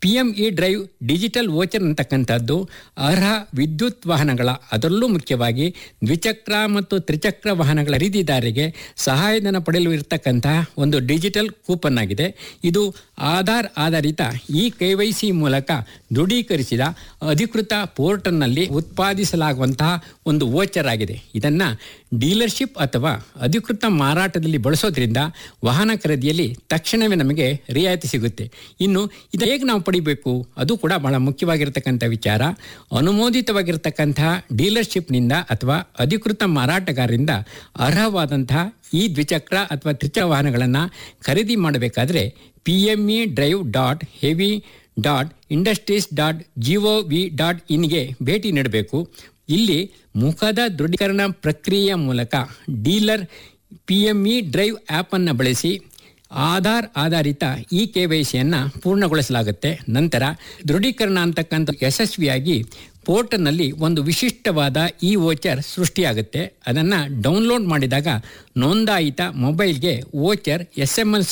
P M E drive digital voucher ಅಂತಕ್ಕಂಥದ್ದು ಅರ್ಹ ವಿದ್ಯುತ್ ವಾಹನಗಳ ಅದರಲ್ಲೂ ಮುಖ್ಯವಾಗಿ ದ್ವಿಚಕ್ರ ಮತ್ತು ತ್ರಿಚಕ್ರ ವಾಹನಗಳ ಖರೀದಿದಾರರಿಗೆ ಸಹಾಯಧನ ಪಡೆಯಲು ಇರತಕ್ಕಂತಹ ಒಂದು ಡಿಜಿಟಲ್ ಕೂಪನ್ ಆಗಿದೆ ಇದು ಆಧಾರ್ ಆಧಾರಿತ ಇ ಕೆ ವೈ ಸಿ ಮೂಲಕ ದೃಢೀಕರಿಸಿದ ಅಧಿಕೃತ ಪೋರ್ಟಲ್ನಲ್ಲಿ ಉತ್ಪಾದಿಸಲಾಗುವಂತಹ ಒಂದು ವೋಚರ್ ಆಗಿದೆ ಇದನ್ನು ಡೀಲರ್ಶಿಪ್ ಅಥವಾ ಅಧಿಕೃತ ಮಾರಾಟದಲ್ಲಿ ಬಳಸೋದ್ರಿಂದ ವಾಹನ ಖರೀದಿಯಲ್ಲಿ ತಕ್ಷಣವೇ ನಮಗೆ ರಿಯಾಯಿತಿ ಸಿಗುತ್ತೆ ಇನ್ನು ಇದು ಹೇಗೆ ನಾವು ಪಡಿಬೇಕು ಅದು ಕೂಡ ಬಹಳ ಮುಖ್ಯವಾಗಿರ್ತಕ್ಕಂಥ ವಿಚಾರ ಅನುಮೋದಿತವಾಗಿರ್ತಕ್ಕಂತಹ ಡೀಲರ್ಶಿಪ್ನಿಂದ ಅಥವಾ ಅಧಿಕೃತ ಮಾರಾಟಗಾರರಿಂದ ಅರ್ಹವಾದಂತಹ ಈ ದ್ವಿಚಕ್ರ ಅಥವಾ ತ್ರಿಚಕ್ರ ವಾಹನಗಳನ್ನು ಖರೀದಿ ಮಾಡಬೇಕಾದ್ರೆ P M E drive dot heavy dot industries dot G O V ಇನ್ಗೆ ಭೇಟಿ ನೀಡಬೇಕು ಇಲ್ಲಿ ಮುಖದ ದೃಢೀಕರಣ ಪ್ರಕ್ರಿಯೆಯ ಮೂಲಕ dealer P M E drive ಆ್ಯಪನ್ನು ಬಳಸಿ ಆಧಾರ್ ಆಧಾರಿತ ಇ ಕೆ ವೈ ಸಿಯನ್ನು ಪೂರ್ಣಗೊಳಿಸಲಾಗುತ್ತೆ ನಂತರ ದೃಢೀಕರಣ ಅಂತಕ್ಕಂಥ ಯಶಸ್ವಿಯಾಗಿ ಪೋರ್ಟಲ್ನಲ್ಲಿ ಒಂದು ವಿಶಿಷ್ಟವಾದ ಇ ವೋಚರ್ ಸೃಷ್ಟಿಯಾಗುತ್ತೆ ಅದನ್ನು ಡೌನ್ಲೋಡ್ ಮಾಡಿದಾಗ ನೋಂದಾಯಿತ ಮೊಬೈಲ್ಗೆ ವೋಚರ್ ಎಸ್ ಎಮ್ ಎಲ್